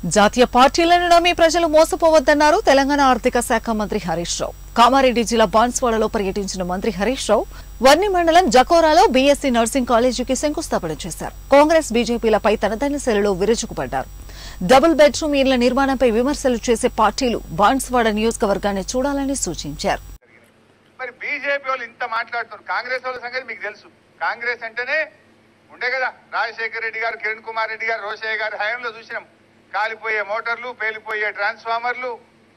జాతీయ పార్టీలను నమ్మి ప్రజలు మోసపోవద్దన్నారు తెలంగాణ ఆర్థిక శాఖ మంత్రి హరీష్ రావు కామారెడ్డి జిల్లా బాన్స్వాడలో పర్యటించిన మంత్రి హరీష్ రావు వర్ణి మండలం జకోరాలో బీఎస్సీ నర్సింగ్ కాలేజీకి శంకుస్థాపన చేశారు కాంగ్రెస్ బీజేపీలపై తనదైన శైలిలో విరుచుకుపడ్డారు డబుల్ బెడ్రూమ్ ఇళ్ల నిర్మాణంపై విమర్శలు చేసే పార్టీలు బాన్స్వాడ నియోజకవర్గాన్ని చూడాలని సూచించారు మరి బీజేపీ వాళ్ళు ఇంత మాట్లాడుతున్నారు కాంగ్రెస్ వాళ్ళ సంగతి మీకు తెలుసు కాంగ్రెస్ అంటేనే ఉండే కదా రాజశేఖర రెడ్డి గారు కిరణ్ కుమార్ రెడ్డి గారు రోషయ్య గారి హయాంలో చూసినాం కాలిపోయే మోటార్లు పేలిపోయే ట్రాన్స్ఫార్మర్లు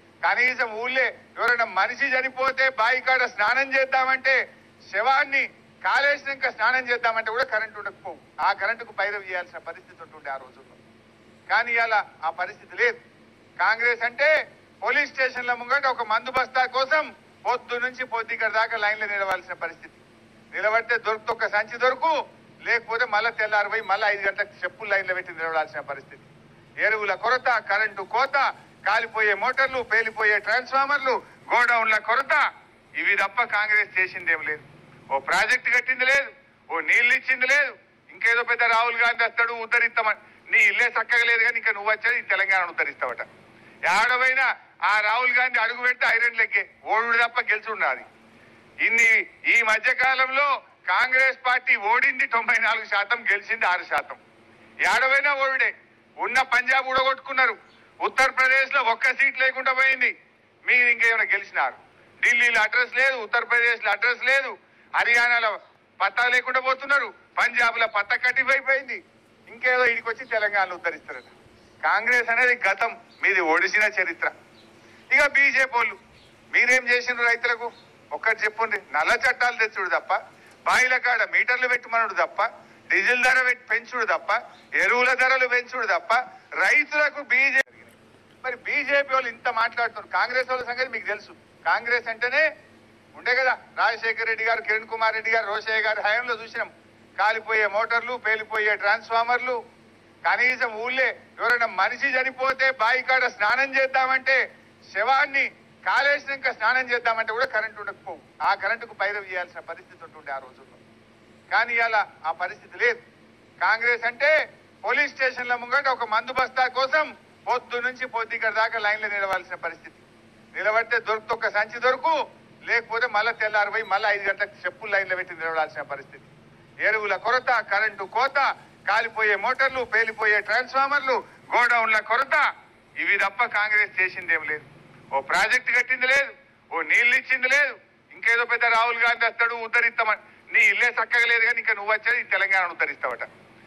కనీసం ఊళ్ళే ఎవరైనా మనిషి చనిపోతే బావి కాడ స్నానం చేద్దామంటే శవాన్ని కాలేసినాక స్నానం చేద్దామంటే కూడా కరెంట్ ఉండకపోవు ఆ కరెంటుకు పైరవి చేయాల్సిన పరిస్థితి ఉంటుండే ఆ రోజుల్లో కానీ ఇలా ఆ పరిస్థితి లేదు కాంగ్రెస్ అంటే పోలీస్ స్టేషన్ల ముంగట ఒక మందు బస్తా కోసం పొద్దు నుంచి పొద్దుగడ దాకా లైన్లో నిలవాల్సిన పరిస్థితి నిలబడితే దొరికితే ఒక సంచి దొరుకు లేకపోతే మళ్ళీ తెల్లారిపోయి మళ్ళీ ఐదు గంటలకు చెప్పులు లైన్లో పెట్టి నిలబడాల్సిన పరిస్థితి ఎరువుల కొరత కరెంటు కోత కాలిపోయే మోటార్లు పేలిపోయే ట్రాన్స్ఫార్మర్లు గోడౌన్ల కొరత ఇవి తప్ప కాంగ్రెస్ చేసిందేం లేదు ఓ ప్రాజెక్ట్ కట్టింది లేదు ఓ నీళ్లు ఇచ్చింది లేదు ఇంకేదో పెద్ద రాహుల్ గాంధీ వస్తాడు ఉద్ధరిస్తామని నీ ఇల్లే చక్కగా లేదు కానీ ఇంకా నువ్వు వచ్చేది ఈ తెలంగాణ ఉద్ధరిస్తావట ఆడవైనా ఆ రాహుల్ గాంధీ అడుగు పెడితే ఐరన్ లెక్కే ఓడు తప్ప గెలుచున్నది ఇన్ని ఈ మధ్య కాలంలో కాంగ్రెస్ పార్టీ ఓడింది తొంభై నాలుగు శాతం గెలిచింది ఆరు శాతం ఏడవైనా ఓడిడే ఉన్న పంజాబ్ ఊడగొట్టుకున్నారు ఉత్తరప్రదేశ్ లో ఒక్క సీట్ లేకుండా పోయింది మీరు ఇంకేమైనా గెలిచినారు ఢిల్లీలో అడ్రస్ లేదు ఉత్తరప్రదేశ్ లో అడ్రస్ లేదు హర్యానాలో పత్తా లేకుండా పోతున్నారు పంజాబ్ లో పత్త కట్టిపోయిపోయింది ఇంకేదో ఇడికి వచ్చి తెలంగాణలో ఉద్ధరిస్తారట కాంగ్రెస్ అనేది గతం మీది ఒడిసిన చరిత్ర ఇక బీజేపీ వాళ్ళు మీరేం చేసిండ్రు రైతులకు ఒక్కటి చెప్పుండ్రి నల్ల చట్టాలు తెచ్చుడు తప్ప బాయిల కాడ మీటర్లు పెట్టమనుడు తప్ప డీజిల్ ధర పెట్టి పెంచుడు తప్ప ఎరువుల ధరలు పెంచుడు తప్ప రైతులకు బీజేపీ మరి బీజేపీ వాళ్ళు ఇంత మాట్లాడుతున్నారు కాంగ్రెస్ వాళ్ళ సంగతి మీకు తెలుసు కాంగ్రెస్ అంటేనే ఉండే కదా రాజశేఖర రెడ్డి గారు కిరణ్ కుమార్ రెడ్డి గారు రోషయ్య గారి హయాంలో చూసినాం కాలిపోయే మోటార్లు పేలిపోయే ట్రాన్స్ఫార్మర్లు కనీసం ఊళ్ళే ఎవరైనా మనిషి చనిపోతే బావి కాడ స్నానం చేద్దామంటే శవాన్ని కాలేసినాక స్నానం చేద్దామంటే కూడా కరెంట్ ఉండకపోవు ఆ కరెంటుకు పైరవి చేయాల్సిన పరిస్థితి ఉంటుండే ఆ రోజుల్లో కానీ ఇలా ఆ పరిస్థితి లేదు కాంగ్రెస్ అంటే పోలీస్ స్టేషన్ల ముంగట ఒక మందు బస్తా కోసం పొద్దు నుంచి పొద్దుగడ దాకా లైన్లో నిలవాల్సిన పరిస్థితి నిలబడితే దొరికితే ఒక సంచి దొరుకు లేకపోతే మళ్ళీ తెల్లారిపోయి మళ్ళీ ఐదు గంటలకు చెప్పులు లైన్లో పెట్టి నిలబడాల్సిన పరిస్థితి ఎరువుల కొరత కరెంటు కోత కాలిపోయే మోటార్లు పేలిపోయే ట్రాన్స్ఫార్మర్లు గోడౌన్ల కొరత ఇవి తప్ప కాంగ్రెస్ చేసిందేం లేదు ఓ ప్రాజెక్ట్ కట్టింది లేదు ఓ నీళ్లు ఇచ్చింది లేదు ఇంకేదో పెద్ద రాహుల్ గాంధీ వస్తాడు ఉద్ధరిస్తామని నీ ఇల్లే చక్కగా లేదు కానీ ఇంకా నువ్వు వచ్చేది ఈ తెలంగాణ ఉద్ధరిస్తావట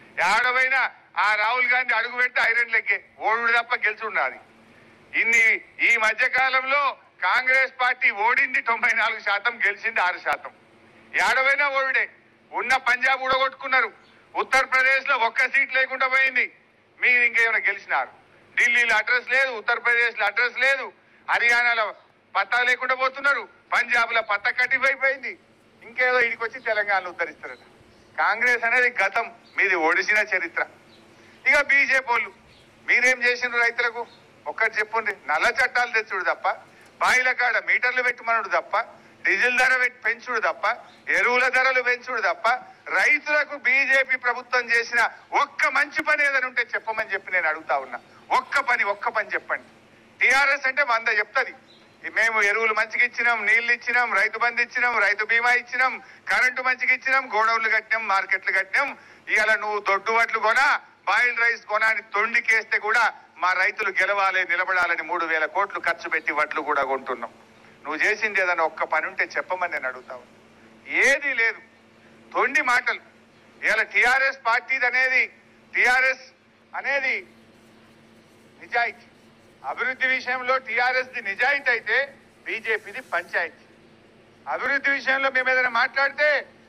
ఆడవైనా ఆ రాహుల్ గాంధీ అడుగు పెడితే ఐరన్ లెక్కే ఓడు తప్ప గెలుచున్నది ఇన్ని ఈ మధ్య కాలంలో కాంగ్రెస్ పార్టీ ఓడింది తొంభై నాలుగు శాతం గెలిచింది ఆరు శాతం ఏడవైనా ఓడిడే ఉన్న పంజాబ్ ఊడగొట్టుకున్నారు ఉత్తరప్రదేశ్ లో ఒక్క సీట్ లేకుండా పోయింది మీరు ఇంకేమైనా గెలిచినారు ఢిల్లీలో అడ్రస్ లేదు ఉత్తరప్రదేశ్ లో అడ్రస్ లేదు హర్యానాలో పత్తా లేకుండా పోతున్నారు పంజాబ్ లో పత్త కట్టిపోయిపోయింది ఇంకేదో ఇడికి వచ్చి తెలంగాణలో ఉద్ధరిస్తారట కాంగ్రెస్ అనేది గతం మీది ఒడిసిన చరిత్ర ఇక బీజేపీ వాళ్ళు మీరేం చేసిండ్రు రైతులకు ఒక్కటి చెప్పుండ్రి నల్ల చట్టాలు తెచ్చుడు తప్ప బాయిల కాడ మీటర్లు పెట్టమనుడు తప్ప డీజిల్ ధర పెట్టి పెంచుడు తప్ప ఎరువుల ధరలు పెంచుడు తప్ప రైతులకు బీజేపీ ప్రభుత్వం చేసిన ఒక్క మంచి పని ఏదైనా ఉంటే చెప్పమని చెప్పి నేను అడుగుతా ఉన్నా ఒక్క పని ఒక్క పని చెప్పండి టిఆర్ఎస్ అంటే వంద చెప్తుంది మేము ఎరువులు మంచిగా ఇచ్చినాం నీళ్లు ఇచ్చినాం రైతు బంధు ఇచ్చినాం రైతు బీమా ఇచ్చినాం కరెంటు మంచిగా ఇచ్చినాం గోడౌన్లు కట్టినాం మార్కెట్లు కట్టినాం ఇవాళ నువ్వు దొడ్డు వడ్లు కొనా బాయిల్ రైస్ కొనా అని తొండికేస్తే కూడా మా రైతులు గెలవాలి నిలబడాలని మూడు వేల కోట్లు ఖర్చు పెట్టి వడ్లు కూడా కొంటున్నాం నువ్వు చేసింది ఏదైనా ఒక్క పని ఉంటే చెప్పమని నేను అడుగుతావు ఏది లేదు తొండి మాటలు ఇవాళ టిఆర్ఎస్ పార్టీది అనేది టిఆర్ఎస్ అనేది నిజాయితీ అభివృద్ధి విషయంలో టిఆర్ఎస్ ది నిజాయితీ అయితే బీజేపీది పంచాయతీ అభివృద్ధి విషయంలో మేము ఏదైనా మాట్లాడితే